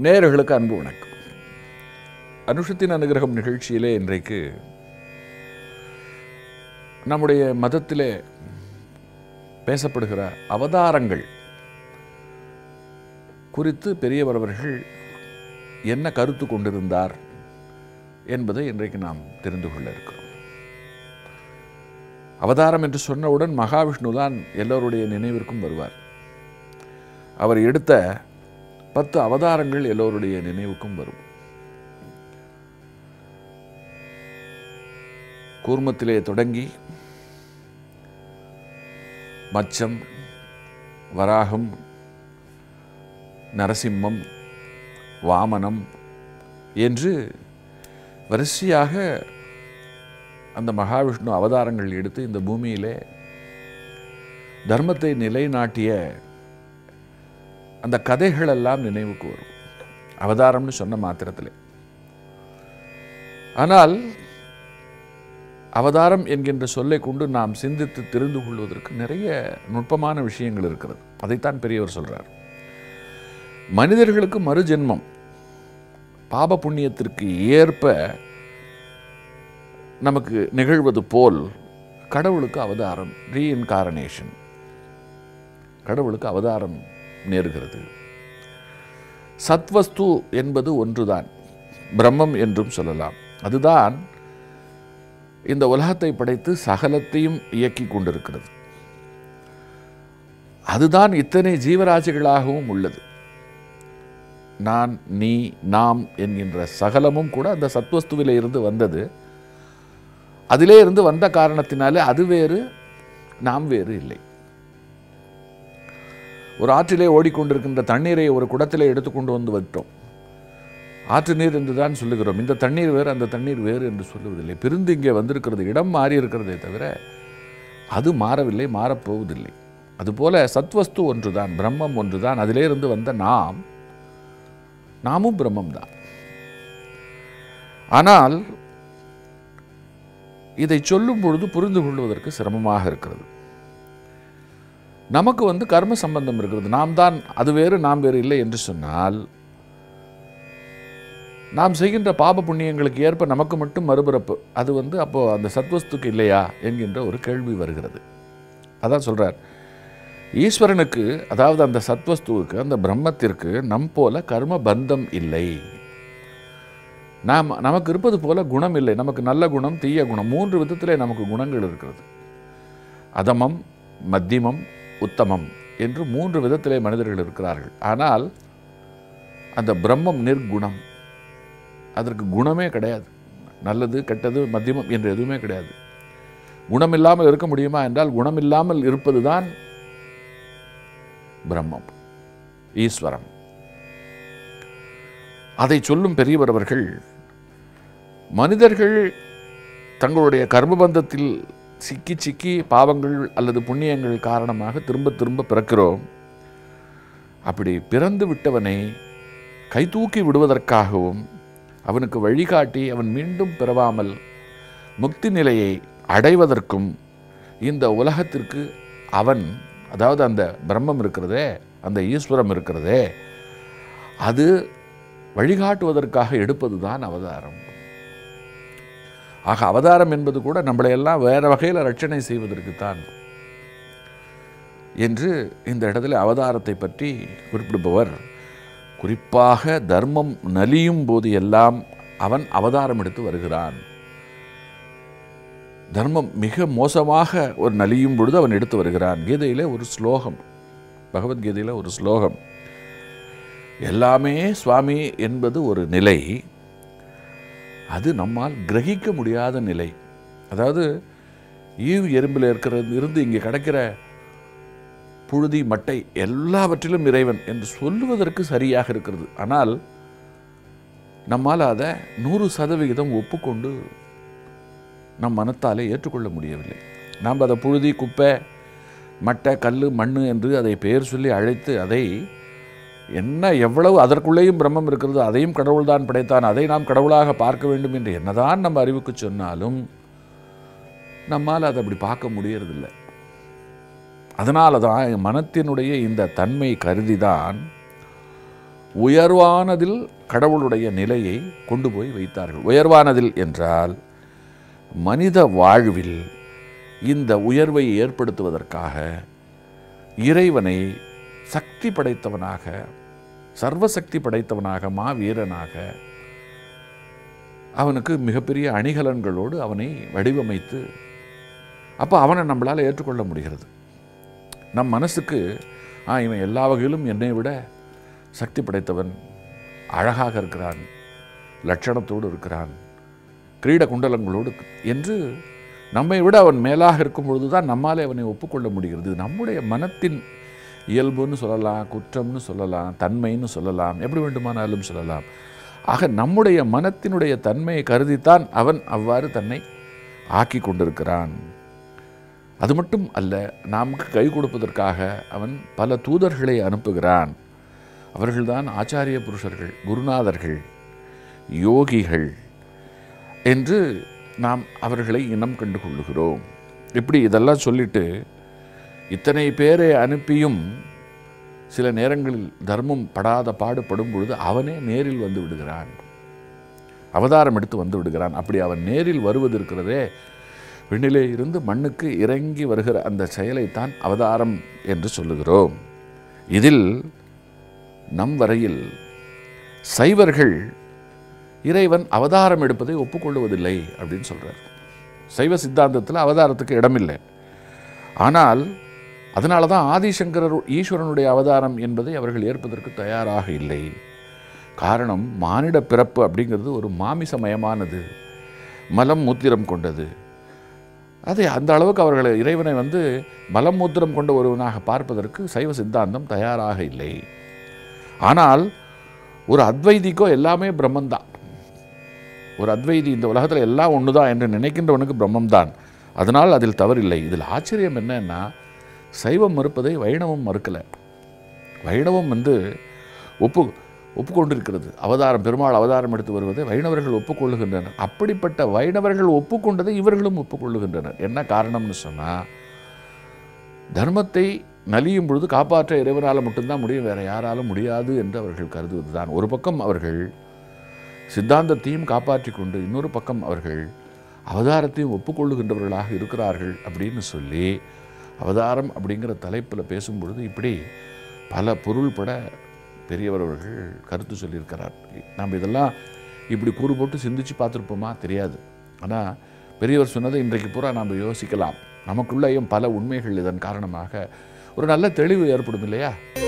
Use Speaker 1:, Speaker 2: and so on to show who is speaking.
Speaker 1: நேயர்களுக்கு அன்பு வணக்கம் அனுஷத்தின் அனுகிரகம் நிகழ்ச்சியிலே இன்றைக்கு நம்முடைய மதத்திலே பேசப்படுகிற அவதாரங்கள் குறித்து பெரியவர் அவர்கள் என்ன கருத்து கொண்டிருந்தார் என்பதை இன்றைக்கு நாம் தெரிந்து கொள்ள இருக்கிறோம் அவதாரம் என்று சொன்னவுடன் மகாவிஷ்ணு தான் எல்லோருடைய நினைவிற்கும் வருவார் அவர் எடுத்த பத்து அவதாரங்கள் எல்லோருடைய நினைவுக்கும் வரும் கூர்மத்திலே தொடங்கி மச்சம் வராகம் நரசிம்மம் வாமனம் என்று வரிசையாக அந்த மகாவிஷ்ணு அவதாரங்கள் எடுத்து இந்த பூமியிலே தர்மத்தை நிலைநாட்டிய அந்த கதைகள் எல்லாம் நினைவுக்கு வரும் அவதாரம்னு சொன்ன மாத்திரத்திலே ஆனால் அவதாரம் என்கின்ற சொல்லை கொண்டு நாம் சிந்தித்து தெரிந்து கொள்வதற்கு நிறைய நுட்பமான விஷயங்கள் இருக்கிறது அதைத்தான் பெரியவர் சொல்றார் மனிதர்களுக்கு மறுஜென்மம் பாப புண்ணியத்திற்கு ஏற்ப நமக்கு நிகழ்வது போல் கடவுளுக்கு அவதாரம் ரீஇன்காரனேஷன் கடவுளுக்கு அவதாரம் நேருகிறது சத்வஸ்து என்பது ஒன்றுதான் பிரம்மம் என்றும் சொல்லலாம் அதுதான் இந்த உலகத்தை படைத்து சகலத்தையும் இயக்கி கொண்டிருக்கிறது அதுதான் இத்தனை ஜீவராசிகளாகவும் உள்ளது நான் நீ நாம் என்கின்ற சகலமும் கூட அந்த சத்வஸ்துவிலே இருந்து வந்தது அதிலே இருந்து வந்த காரணத்தினாலே அது வேறு நாம் வேறு இல்லை ஒரு ஆற்றிலே ஓடிக்கொண்டிருக்கின்ற தண்ணீரை ஒரு குடத்திலே எடுத்துக்கொண்டு வந்து விட்டோம் ஆற்று நீர் என்று தான் சொல்லுகிறோம் இந்த தண்ணீர் வேறு அந்த தண்ணீர் வேறு என்று சொல்லுவதில்லை பிரிந்து இங்கே வந்திருக்கிறது இடம் மாறி இருக்கிறதே தவிர அது மாறவில்லை மாறப்போவதில்லை அதுபோல சத்வஸ்து ஒன்றுதான் பிரம்மம் ஒன்றுதான் அதிலே இருந்து வந்த நாம் நாமும் பிரம்மம் தான் ஆனால் இதை சொல்லும் பொழுது புரிந்து கொள்வதற்கு சிரமமாக இருக்கிறது நமக்கு வந்து கர்ம சம்பந்தம் இருக்கிறது நாம் தான் அது வேறு நாம் வேறு இல்லை என்று சொன்னால் நாம் செய்கின்ற பாப புண்ணியங்களுக்கு ஏற்ப நமக்கு மட்டும் மறுபிறப்பு அது வந்து அப்போ அந்த சத்வஸ்துக்கு இல்லையா என்கின்ற ஒரு கேள்வி வருகிறது அதான் சொல்றார் ஈஸ்வரனுக்கு அதாவது அந்த சத்வஸ்துவுக்கு அந்த பிரம்மத்திற்கு நம் போல கர்ம பந்தம் இல்லை நாம் நமக்கு இருப்பது போல குணம் இல்லை நமக்கு நல்ல குணம் தீய குணம் மூன்று விதத்திலே நமக்கு குணங்கள் இருக்கிறது அதமம் மத்தியமம் உத்தமம் என்று மூன்று விதத்திலே மனிதர்கள் இருக்கிறார்கள் ஆனால் அந்த பிரம்மம் நிர்குணம் அதற்கு குணமே கிடையாது நல்லது கெட்டது மத்தியமம் என்று எதுவுமே கிடையாது குணம் இல்லாமல் இருக்க முடியுமா என்றால் குணம் இல்லாமல் இருப்பது தான் பிரம்மம் ஈஸ்வரம் அதை சொல்லும் பெரியவர் அவர்கள் மனிதர்கள் தங்களுடைய கர்மபந்தத்தில் சிக்கி சிக்கி பாவங்கள் அல்லது புண்ணியங்கள் காரணமாக திரும்ப திரும்ப பிறக்கிறோம் அப்படி பிறந்து விட்டவனை கைதூக்கி விடுவதற்காகவும் அவனுக்கு வழிகாட்டி அவன் மீண்டும் பிறவாமல் முக்தி நிலையை அடைவதற்கும் இந்த உலகத்திற்கு அவன் அதாவது அந்த பிரம்மம் இருக்கிறதே அந்த ஈஸ்வரம் இருக்கிறதே அது வழிகாட்டுவதற்காக எடுப்பது தான் அவதாரம் ஆக அவதாரம் என்பது கூட நம்மளை எல்லாம் வேற வகையில் ரட்சணை செய்வதற்குத்தான் என்று இந்த இடத்துல அவதாரத்தை பற்றி குறிப்பிடுபவர் குறிப்பாக தர்மம் நலியும் போது எல்லாம் அவன் அவதாரம் எடுத்து வருகிறான் தர்மம் மிக மோசமாக ஒரு நலியும் பொழுது அவன் எடுத்து வருகிறான் கீதையிலே ஒரு ஸ்லோகம் பகவத்கீதையில் ஒரு ஸ்லோகம் எல்லாமே சுவாமி என்பது ஒரு நிலை அது நம்மால் கிரகிக்க முடியாத நிலை அதாவது ஈவு எறும்பில் இருக்கிறது இருந்து இங்கே கிடைக்கிற புழுதி மட்டை எல்லாவற்றிலும் இறைவன் என்று சொல்லுவதற்கு சரியாக இருக்கிறது ஆனால் நம்மால் அதை நூறு சதவிகிதம் ஒப்புக்கொண்டு நம் மனத்தாலே ஏற்றுக்கொள்ள முடியவில்லை நாம் அதை புழுதி குப்பை மட்டை கல் மண் என்று அதை பெயர் சொல்லி அழைத்து அதை என்ன எவ்வளவு அதற்குள்ளேயும் பிரம்மம் இருக்கிறது அதையும் கடவுள்தான் படைத்தான் அதை நாம் கடவுளாக பார்க்க வேண்டும் என்று என்னதான் நம்ம அறிவுக்கு சொன்னாலும் நம்மால் அதை அப்படி பார்க்க முடியறதில்லை அதனால தான் மனத்தினுடைய இந்த தன்மை கருதி தான் உயர்வானதில் கடவுளுடைய நிலையை கொண்டு போய் வைத்தார்கள் உயர்வானதில் என்றால் மனித வாழ்வில் இந்த உயர்வை ஏற்படுத்துவதற்காக இறைவனை சக்தி படைத்தவனாக சர்வசக்தி படைத்தவனாக மாவீரனாக அவனுக்கு மிகப்பெரிய அணிகலன்களோடு அவனை வடிவமைத்து அப்போ அவனை நம்மளால் ஏற்றுக்கொள்ள முடிகிறது நம் மனசுக்கு ஆ இவன் எல்லா வகையிலும் என்னை விட சக்தி படைத்தவன் அழகாக இருக்கிறான் லட்சணத்தோடு இருக்கிறான் கிரீட குண்டலங்களோடு என்று நம்மை விட அவன் மேலாக இருக்கும் பொழுது தான் நம்மாலே அவனை ஒப்புக்கொள்ள முடிகிறது இது நம்முடைய மனத்தின் இயல்புன்னு சொல்லலாம் குற்றம்னு சொல்லலாம் தன்மைன்னு சொல்லலாம் எப்படி வேண்டுமானாலும் சொல்லலாம் ஆக நம்முடைய மனத்தினுடைய தன்மையை கருதித்தான் அவன் அவ்வாறு தன்னை ஆக்கி கொண்டிருக்கிறான் அது மட்டும் அல்ல நமக்கு கை கொடுப்பதற்காக அவன் பல தூதர்களை அனுப்புகிறான் அவர்கள்தான் ஆச்சாரிய புருஷர்கள் குருநாதர்கள் யோகிகள் என்று நாம் அவர்களை இனம் கண்டு கொள்ளுகிறோம் இப்படி இதெல்லாம் சொல்லிட்டு இத்தனை பேரை அனுப்பியும் சில நேரங்களில் தர்மம் படாத பாடுபடும் பொழுது அவனே நேரில் வந்து விடுகிறான் அவதாரம் எடுத்து வந்து விடுகிறான் அப்படி அவன் நேரில் வருவது இருக்கிறதே விண்ணிலே இருந்து மண்ணுக்கு இறங்கி வருகிற அந்த செயலைத்தான் அவதாரம் என்று சொல்லுகிறோம் இதில் நம் வரையில் சைவர்கள் இறைவன் அவதாரம் எடுப்பதை ஒப்புக்கொள்வதில்லை அப்படின்னு சொல்றார் சைவ சித்தாந்தத்தில் அவதாரத்துக்கு இடமில்லை ஆனால் அதனால தான் ஆதிசங்கரர் ஈஸ்வரனுடைய அவதாரம் என்பதை அவர்கள் ஏற்பதற்கு தயாராக இல்லை காரணம் மானிட பிறப்பு அப்படிங்கிறது ஒரு மாமிசமயமானது மலம் மூத்திரம் கொண்டது அதை அந்த அளவுக்கு அவர்களை இறைவனை வந்து மலம் மூத்திரம் கொண்ட ஒருவனாக பார்ப்பதற்கு சைவ சித்தாந்தம் தயாராக இல்லை ஆனால் ஒரு அத்வைதிக்கோ எல்லாமே பிரம்மந்தான் ஒரு அத்வைதி இந்த உலகத்தில் எல்லாம் ஒன்று தான் என்று நினைக்கின்றவனுக்கு பிரம்மம்தான் அதனால் அதில் தவறில்லை இதில் ஆச்சரியம் என்னன்னா சைவம் மறுப்பதை வைணவம் மறுக்கலை வைணவம் வந்து ஒப்பு ஒப்புக்கொண்டிருக்கிறது அவதாரம் பெருமாள் அவதாரம் எடுத்து வருவதை வைணவர்கள் ஒப்புக்கொள்ளுகின்றனர் அப்படிப்பட்ட வைணவர்கள் ஒப்புக்கொண்டதை இவர்களும் ஒப்புக்கொள்ளுகின்றனர் என்ன காரணம்னு சொன்னால் தர்மத்தை நலியும் பொழுது காப்பாற்ற இறைவனால் மட்டும்தான் முடியும் வேற யாராலும் முடியாது என்று அவர்கள் கருதுவதுதான் ஒரு பக்கம் அவர்கள் சித்தாந்தத்தையும் காப்பாற்றி கொண்டு இன்னொரு பக்கம் அவர்கள் அவதாரத்தையும் ஒப்புக்கொள்ளுகின்றவர்களாக இருக்கிறார்கள் அப்படின்னு சொல்லி அவதாரம் அப்படிங்கிற தலைப்பில் பேசும்பொழுது இப்படி பல பொருள்பட பெரியவர்கள் கருத்து சொல்லியிருக்கிறார் நாம் இதெல்லாம் இப்படி கூறு போட்டு சிந்திச்சு பார்த்துருப்போமா தெரியாது ஆனால் பெரியவர் சொன்னதை இன்றைக்கு பூரா நாம் யோசிக்கலாம் நமக்குள்ளேயும் பல உண்மைகள் இதன் காரணமாக ஒரு நல்ல தெளிவு ஏற்படும் இல்லையா